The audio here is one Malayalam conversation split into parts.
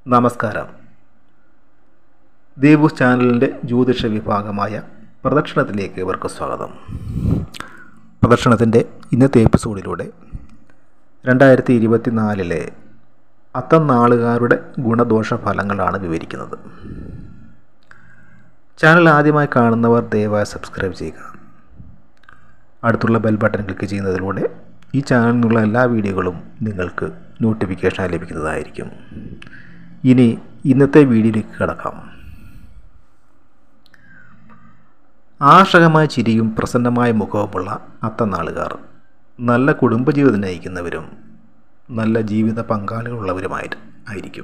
നമസ്കാരം ദേവൂസ് ചാനലിൻ്റെ ജ്യോതിഷ വിഭാഗമായ പ്രദക്ഷിണത്തിലേക്ക് ഇവർക്ക് സ്വാഗതം പ്രദക്ഷിണത്തിൻ്റെ ഇന്നത്തെ എപ്പിസോഡിലൂടെ രണ്ടായിരത്തി ഇരുപത്തി നാലിലെ അത്തനാളുകാരുടെ ഗുണദോഷ ഫലങ്ങളാണ് വിവരിക്കുന്നത് ചാനൽ ആദ്യമായി കാണുന്നവർ ദയവായി സബ്സ്ക്രൈബ് ചെയ്യുക അടുത്തുള്ള ബെൽ ബട്ടൺ ക്ലിക്ക് ചെയ്യുന്നതിലൂടെ ഈ ചാനലിൽ നിന്നുള്ള എല്ലാ വീഡിയോകളും നിങ്ങൾക്ക് നോട്ടിഫിക്കേഷൻ ലഭിക്കുന്നതായിരിക്കും ഇനി ഇന്നത്തെ വീഡിയോയിലേക്ക് കിടക്കാം ആകർഷകമായ ചിരിയും പ്രസന്നമായ മുഖവുമുള്ള അത്തനാളുകാർ നല്ല കുടുംബജീവിതം നയിക്കുന്നവരും നല്ല ജീവിത പങ്കാളികളുള്ളവരുമായി ആയിരിക്കും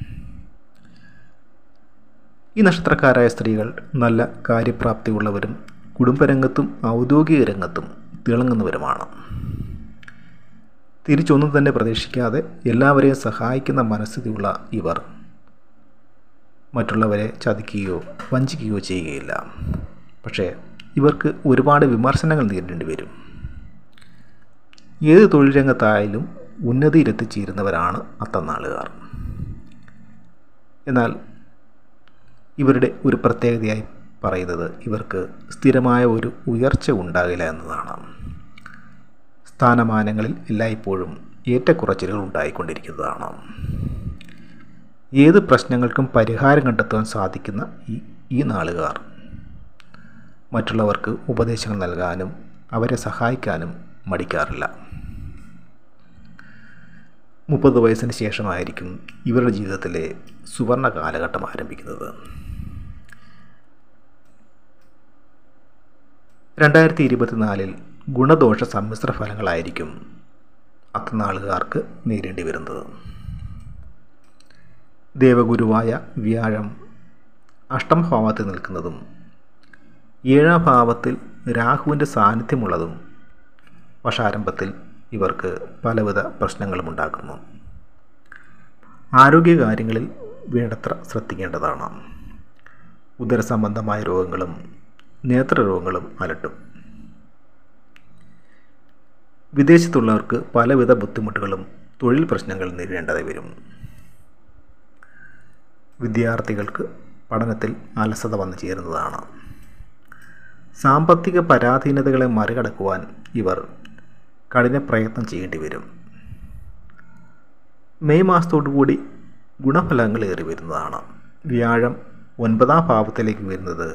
ഈ നക്ഷത്രക്കാരായ സ്ത്രീകൾ നല്ല കാര്യപ്രാപ്തിയുള്ളവരും കുടുംബരംഗത്തും ഔദ്യോഗിക രംഗത്തും തിളങ്ങുന്നവരുമാണ് തിരിച്ചൊന്നും തന്നെ പ്രതീക്ഷിക്കാതെ എല്ലാവരെയും സഹായിക്കുന്ന മനസ്ഥിതിയുള്ള ഇവർ മറ്റുള്ളവരെ ചതിക്കുകയോ വഞ്ചിക്കുകയോ ചെയ്യുകയില്ല പക്ഷേ ഇവർക്ക് ഒരുപാട് വിമർശനങ്ങൾ നേരിടേണ്ടി വരും ഏത് തൊഴിൽ രംഗത്തായാലും ഉന്നതിയിലെത്തിച്ചേരുന്നവരാണ് അത്തനാളുകാർ എന്നാൽ ഇവരുടെ ഒരു പ്രത്യേകതയായി പറയുന്നത് ഇവർക്ക് സ്ഥിരമായ ഒരു ഉയർച്ച ഉണ്ടാകില്ല എന്നതാണ് സ്ഥാനമാനങ്ങളിൽ എല്ലായ്പ്പോഴും ഏറ്റക്കുറച്ചിലുകൾ ഉണ്ടായിക്കൊണ്ടിരിക്കുന്നതാണ് ഏത് പ്രശ്നങ്ങൾക്കും പരിഹാരം കണ്ടെത്താൻ സാധിക്കുന്ന ഈ ഈ നാളുകാർ മറ്റുള്ളവർക്ക് ഉപദേശങ്ങൾ നൽകാനും അവരെ സഹായിക്കാനും മടിക്കാറില്ല മുപ്പത് വയസ്സിന് ശേഷമായിരിക്കും ഇവരുടെ ജീവിതത്തിലെ സുവർണ കാലഘട്ടം ആരംഭിക്കുന്നത് രണ്ടായിരത്തി ഇരുപത്തിനാലിൽ ഗുണദോഷ സമ്മിശ്ര ഫലങ്ങളായിരിക്കും അത്തനാളുകാർക്ക് നേരിടേണ്ടി വരുന്നത് ദേവഗുരുവായ വ്യാഴം അഷ്ടമഭാവത്തിൽ നിൽക്കുന്നതും ഏഴാം ഭാവത്തിൽ രാഹുവിൻ്റെ സാന്നിധ്യമുള്ളതും വർഷാരംഭത്തിൽ ഇവർക്ക് പലവിധ പ്രശ്നങ്ങളും ഉണ്ടാക്കുന്നു ആരോഗ്യകാര്യങ്ങളിൽ വേണ്ടത്ര ശ്രദ്ധിക്കേണ്ടതാണ് ഉദരസംബന്ധമായ രോഗങ്ങളും നേത്രരോഗങ്ങളും അലട്ടും വിദേശത്തുള്ളവർക്ക് പലവിധ ബുദ്ധിമുട്ടുകളും തൊഴിൽ പ്രശ്നങ്ങൾ നേരിടേണ്ടതായി വരും വിദ്യാർത്ഥികൾക്ക് പഠനത്തിൽ അലസത വന്നു ചേരുന്നതാണ് സാമ്പത്തിക പരാധീനതകളെ മറികടക്കുവാൻ ഇവർ കഠിന പ്രയത്നം ചെയ്യേണ്ടി വരും മെയ് മാസത്തോടുകൂടി ഗുണഫലങ്ങൾ ഏറി വരുന്നതാണ് വ്യാഴം ഒൻപതാം ഭാവത്തിലേക്ക് വരുന്നത്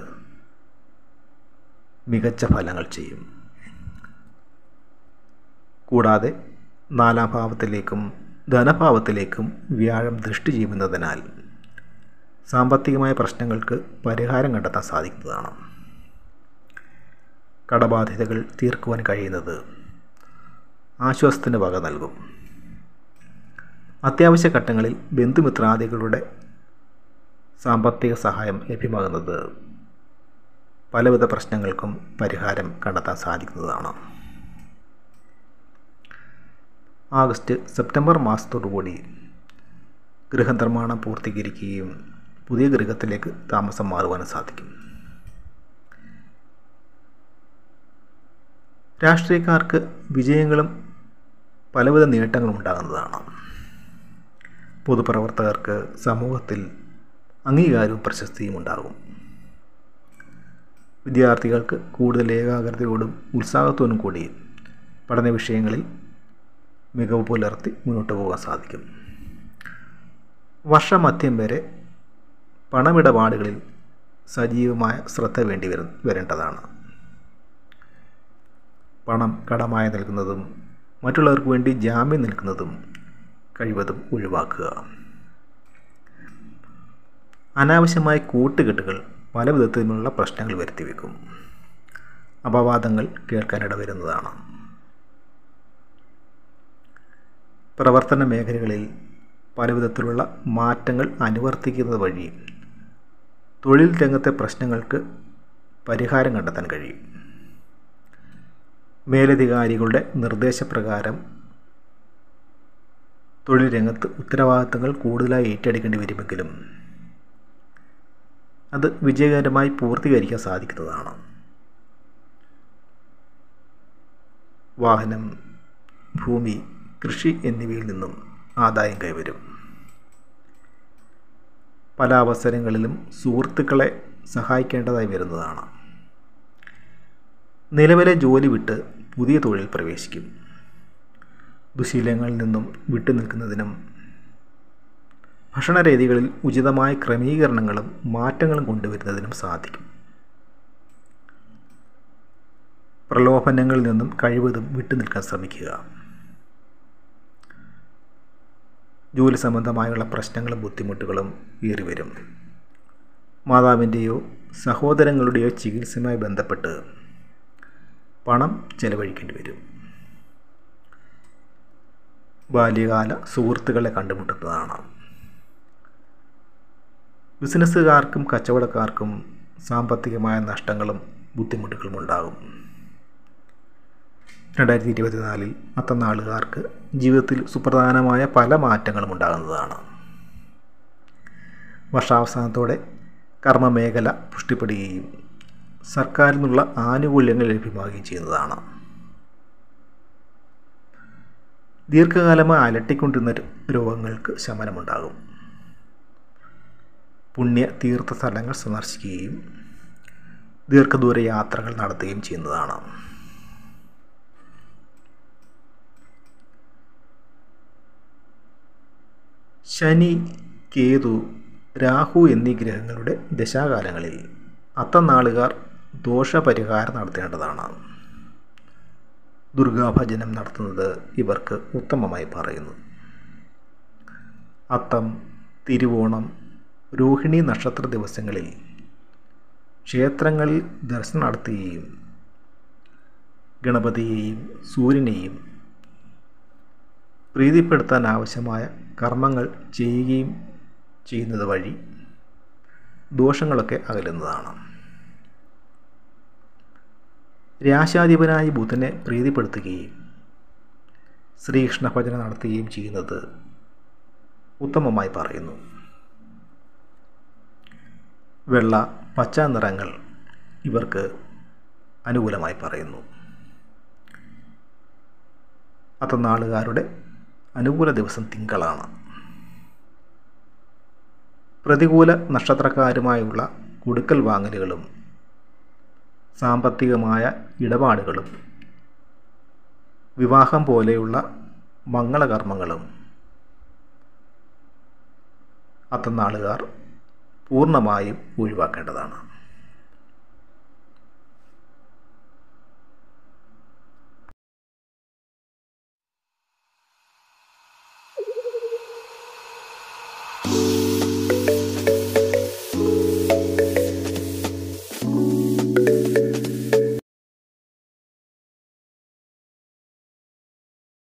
മികച്ച ഫലങ്ങൾ ചെയ്യും കൂടാതെ നാലാം ഭാവത്തിലേക്കും ധനഭാവത്തിലേക്കും വ്യാഴം ദൃഷ്ടി ചെയ്യുന്നതിനാൽ സാമ്പത്തികമായ പ്രശ്നങ്ങൾക്ക് പരിഹാരം കണ്ടെത്താൻ സാധിക്കുന്നതാണ് കടബാധ്യതകൾ തീർക്കുവാൻ കഴിയുന്നത് ആശ്വാസത്തിന് വക നൽകും അത്യാവശ്യ ഘട്ടങ്ങളിൽ ബന്ധുമിത്രാദികളുടെ സാമ്പത്തിക സഹായം ലഭ്യമാകുന്നത് പലവിധ പ്രശ്നങ്ങൾക്കും പരിഹാരം കണ്ടെത്താൻ സാധിക്കുന്നതാണ് ആഗസ്റ്റ് സെപ്റ്റംബർ മാസത്തോടുകൂടി ഗൃഹനിർമ്മാണം പൂർത്തീകരിക്കുകയും പുതിയ ഗൃഹത്തിലേക്ക് താമസം മാറുവാനും സാധിക്കും രാഷ്ട്രീയക്കാർക്ക് വിജയങ്ങളും പലവിധ നേട്ടങ്ങളും ഉണ്ടാകുന്നതാണ് പൊതുപ്രവർത്തകർക്ക് സമൂഹത്തിൽ അംഗീകാരവും പ്രശസ്തിയും ഉണ്ടാകും വിദ്യാർത്ഥികൾക്ക് കൂടുതൽ ഏകാഗ്രതയോടും ഉത്സാഹത്തോടും കൂടി പഠന വിഷയങ്ങളിൽ മികവ് പുലർത്തി മുന്നോട്ട് പോകാൻ സാധിക്കും വർഷമധ്യം വരെ പണമിടപാടുകളിൽ സജീവമായ ശ്രദ്ധ വേണ്ടി വര വരേണ്ടതാണ് പണം കടമായി നൽകുന്നതും മറ്റുള്ളവർക്ക് വേണ്ടി ജാമ്യം നിൽക്കുന്നതും കഴിവതും ഒഴിവാക്കുക അനാവശ്യമായ കൂട്ടുകെട്ടുകൾ പല വിധത്തിലുള്ള പ്രശ്നങ്ങൾ വരുത്തിവെക്കും അപവാദങ്ങൾ കേൾക്കാനിട വരുന്നതാണ് പ്രവർത്തന മേഖലകളിൽ പലവിധത്തിലുള്ള മാറ്റങ്ങൾ അനുവർത്തിക്കുന്നത് വഴി തൊഴിൽ രംഗത്തെ പ്രശ്നങ്ങൾക്ക് പരിഹാരം കണ്ടെത്താൻ കഴിയും മേലധികാരികളുടെ നിർദ്ദേശപ്രകാരം തൊഴിൽ രംഗത്ത് ഉത്തരവാദിത്തങ്ങൾ കൂടുതലായി ഏറ്റെടുക്കേണ്ടി വരുമെങ്കിലും അത് വിജയകരമായി പൂർത്തീകരിക്കാൻ സാധിക്കുന്നതാണ് വാഹനം ഭൂമി കൃഷി എന്നിവയിൽ നിന്നും ആദായം കൈവരും പല അവസരങ്ങളിലും സുഹൃത്തുക്കളെ സഹായിക്കേണ്ടതായി വരുന്നതാണ് നിലവിലെ ജോലി വിട്ട് പുതിയ തൊഴിൽ പ്രവേശിക്കും ദുശീലങ്ങളിൽ നിന്നും വിട്ടുനിൽക്കുന്നതിനും ഭക്ഷണരീതികളിൽ ഉചിതമായ ക്രമീകരണങ്ങളും മാറ്റങ്ങളും കൊണ്ടുവരുന്നതിനും സാധിക്കും പ്രലോഭനങ്ങളിൽ നിന്നും കഴിവതും വിട്ടുനിൽക്കാൻ ശ്രമിക്കുക ജോലി സംബന്ധമായുള്ള പ്രശ്നങ്ങളും ബുദ്ധിമുട്ടുകളും ഏറി വരും മാതാവിൻ്റെയോ സഹോദരങ്ങളുടെയോ ചികിത്സയുമായി ബന്ധപ്പെട്ട് പണം ചെലവഴിക്കേണ്ടി വരും ബാല്യകാല സുഹൃത്തുക്കളെ കണ്ടുമുട്ടുന്നതാണ് ബിസിനസ്സുകാർക്കും കച്ചവടക്കാർക്കും സാമ്പത്തികമായ നഷ്ടങ്ങളും ബുദ്ധിമുട്ടുകളും ഉണ്ടാകും രണ്ടായിരത്തി ഇരുപത്തിനാലിൽ അത്തനാളുകാർക്ക് ജീവിതത്തിൽ സുപ്രധാനമായ പല മാറ്റങ്ങളും ഉണ്ടാകുന്നതാണ് വർഷാവസാനത്തോടെ കർമ്മമേഖല പുഷ്ടിപ്പെടുകയും സർക്കാരിൽ നിന്നുള്ള ആനുകൂല്യങ്ങൾ ലഭ്യമാവുകയും ചെയ്യുന്നതാണ് ദീർഘകാലമായി അലട്ടിക്കൊണ്ടിരുന്ന രോഗങ്ങൾക്ക് ശമനമുണ്ടാകും പുണ്യ തീർത്ഥ സ്ഥലങ്ങൾ സന്ദർശിക്കുകയും ദീർഘദൂര യാത്രകൾ നടത്തുകയും ചെയ്യുന്നതാണ് ശനി കേതു രാഹു എന്നീ ഗ്രഹങ്ങളുടെ ദശാകാലങ്ങളിൽ അത്തനാളുകാർ ദോഷപരിഹാരം നടത്തേണ്ടതാണ് ദുർഗാഭജനം നടത്തുന്നത് ഇവർക്ക് ഉത്തമമായി പറയുന്നു അത്തം തിരുവോണം രോഹിണി നക്ഷത്ര ദിവസങ്ങളിൽ ക്ഷേത്രങ്ങളിൽ ദർശനം നടത്തുകയും ഗണപതിയെയും സൂര്യനെയും പ്രീതിപ്പെടുത്താൻ ആവശ്യമായ കർമ്മങ്ങൾ ചെയ്യുകയും ചെയ്യുന്നത് വഴി ദോഷങ്ങളൊക്കെ അകലുന്നതാണ് രാശാധിപനായ ബുധനെ പ്രീതിപ്പെടുത്തുകയും ശ്രീകൃഷ്ണ ഭജന നടത്തുകയും ചെയ്യുന്നത് ഉത്തമമായി പറയുന്നു വെള്ള പച്ച നിറങ്ങൾ ഇവർക്ക് അനുകൂലമായി പറയുന്നു അത്തനാളുകാരുടെ അനുകൂല ദിവസം തിങ്കളാണ് പ്രതികൂല നക്ഷത്രക്കാരുമായുള്ള കൊടുക്കൽ വാങ്ങലുകളും സാമ്പത്തികമായ ഇടപാടുകളും വിവാഹം പോലെയുള്ള മംഗളകർമ്മങ്ങളും അത്തനാളുകാർ പൂർണ്ണമായും ഒഴിവാക്കേണ്ടതാണ്